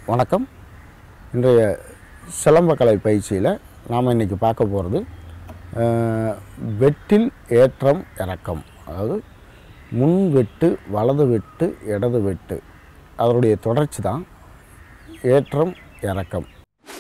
வணக்கம் இன்றைய சிலம்பக்கலை பயிற்சியில் நாம் இன்றைக்கி பார்க்க போகிறது வெட்டில் ஏற்றம் இறக்கம் அதாவது முன் வெட்டு வலது வெட்டு இடது வெட்டு அதனுடைய தொடர்ச்சி தான் ஏற்றம் இறக்கம்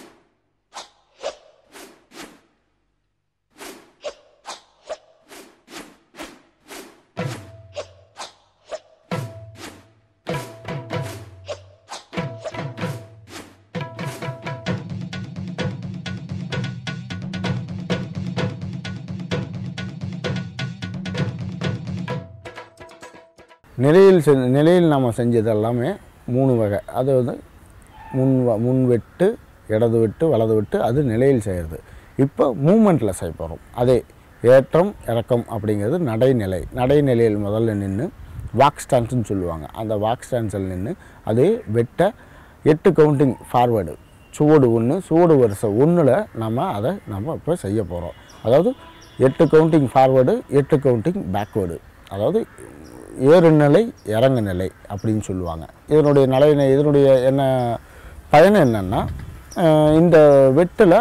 நிலையில் செ நிலையில் நம்ம செஞ்சது எல்லாமே மூணு வகை அது வந்து முன் வ- முன் வெட்டு இடது வெட்டு வலது வெட்டு அது நிலையில் செய்கிறது இப்போ மூமெண்ட்டில் செய்ய போகிறோம் அதே ஏற்றம் இறக்கம் அப்படிங்கிறது நடைநிலை நடைநிலையில் முதல்ல நின்று வாக் ஸ்டான்ஸ்னு சொல்லுவாங்க அந்த வாக் ஸ்டான்ஸில் நின்று அதே வெட்ட எட்டு கவுண்டிங் ஃபார்வேர்டு சுவடு ஒன்று சுவடு வரிசை ஒன்றில் நம்ம அதை நம்ம இப்போ செய்ய போகிறோம் அதாவது எட்டு கவுண்டிங் ஃபார்வேர்டு எட்டு கவுண்டிங் பேக்வேர்டு அதாவது ஏறு நிலை இறங்கு நிலை அப்படின்னு சொல்லுவாங்க இதனுடைய நிலை இதனுடைய என்ன பயன் என்னென்னா இந்த வெட்டில்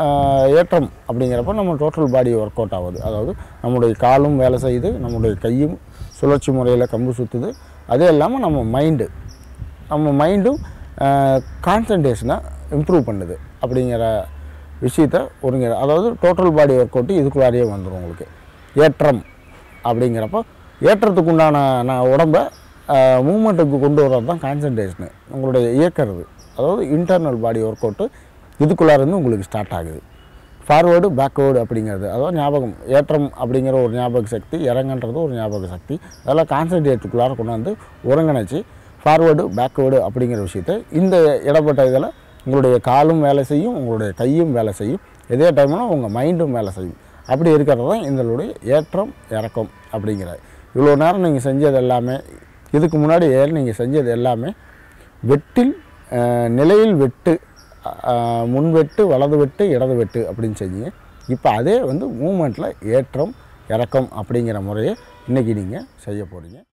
ஏற்றம் அப்படிங்கிறப்ப நம்ம டோட்டல் பாடி ஒர்க் அவுட் ஆகுது அதாவது நம்முடைய காலும் வேலை செய்யுது நம்முடைய கையும் சுழற்சி முறையில் கம்பு சுற்றுது அதே இல்லாமல் நம்ம மைண்டு நம்ம மைண்டும் கான்சன்ட்ரேஷனை இம்ப்ரூவ் பண்ணுது அப்படிங்கிற விஷயத்த ஒருங்க அதாவது டோட்டல் பாடி ஒர்க் அவுட்டு இதுக்குள்ளாரியே வந்துடும் உங்களுக்கு ஏற்றம் அப்படிங்கிறப்போ ஏற்றத்துக்கு உண்டான நான் உடம்பை மூமெண்ட்டுக்கு கொண்டு வர்றது தான் கான்சன்ட்ரேஷனு உங்களுடைய இயக்கிறது அதாவது இன்டர்னல் பாடி ஒர்க் அவுட்டு இதுக்குள்ளார இருந்து உங்களுக்கு ஸ்டார்ட் ஆகுது ஃபார்வேர்டு பேக்வேர்டு அப்படிங்கிறது அதாவது ஞாபகம் ஏற்றம் அப்படிங்கிற ஒரு ஞாபக சக்தி இறங்கன்றது ஒரு ஞாபக சக்தி அதெல்லாம் கான்சன்ட்ரேட்டுக்குள்ளார கொண்டு வந்து ஒருங்கிணைச்சி ஃபார்வேர்டு பேக்வேர்டு அப்படிங்கிற விஷயத்தை இந்த இடப்பட்ட இதில் உங்களுடைய காலும் வேலை செய்யும் உங்களுடைய கையும் வேலை செய்யும் இதே டைமில் உங்கள் மைண்டும் வேலை செய்யும் அப்படி இருக்கிறது தான் இதனுடைய ஏற்றம் இறக்கம் அப்படிங்கிறது இவ்வளோ நேரம் நீங்கள் செஞ்சது எல்லாமே இதுக்கு முன்னாடி நீங்கள் செஞ்சது எல்லாமே வெட்டில் அஹ், நிலையில் வெட்டு அஹ், முன் வெட்டு வலது வெட்டு இடது வெட்டு அப்படின்னு செஞ்சீங்க இப்போ அதே வந்து மூமெண்ட்டில் ஏற்றம் இறக்கம் அப்படிங்கிற முறையை இன்றைக்கி நீங்கள் செய்ய போகிறீங்க